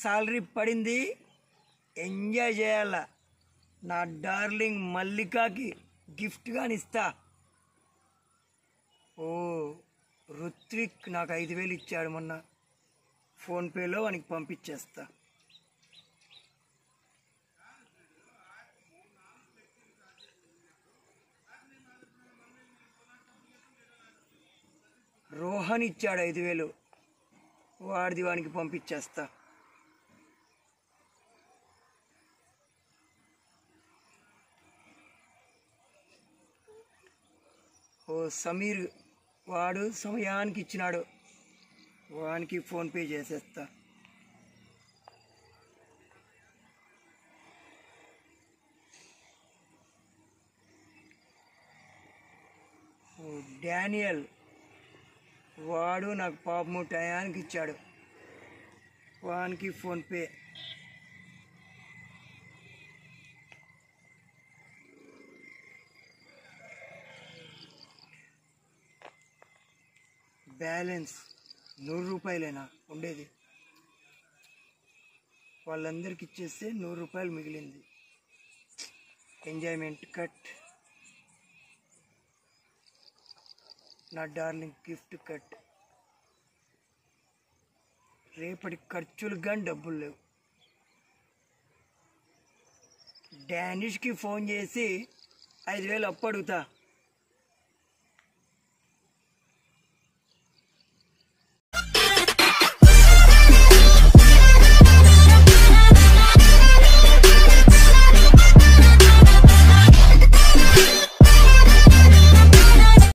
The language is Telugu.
సాలరీ పడింది ఎంజాయ్ చేయాల నా డార్లింగ్ మల్లికాకి గిఫ్ట్గా ఇస్తా ఓ రుత్విక్ నాకు ఐదు వేలు ఇచ్చాడు మొన్న ఫోన్పేలో వానికి పంపించేస్తా రోహన్ ఇచ్చాడు ఐదు వేలు వాడిది వానికి పంపించేస్తా ఓ సమీర్ వాడు సమయానికి ఇచ్చినాడు వానికి ఫోన్పే చేసేస్తా ఓ డానియల్ వాడు నాకు పాపము టయానికి ఇచ్చాడు వానికి ఫోన్పే బ్యాలెన్స్ నూరు రూపాయలేనా ఉండేది వాళ్ళందరికి ఇచ్చేస్తే నూరు రూపాయలు మిగిలింది ఎంజాయ్మెంట్ కట్ నా డార్లింగ్ గిఫ్ట్ కట్ రేపటి ఖర్చులు కానీ డబ్బులు లేవు డానిష్కి ఫోన్ చేసి ఐదు వేలు అప్పు అడుగుతా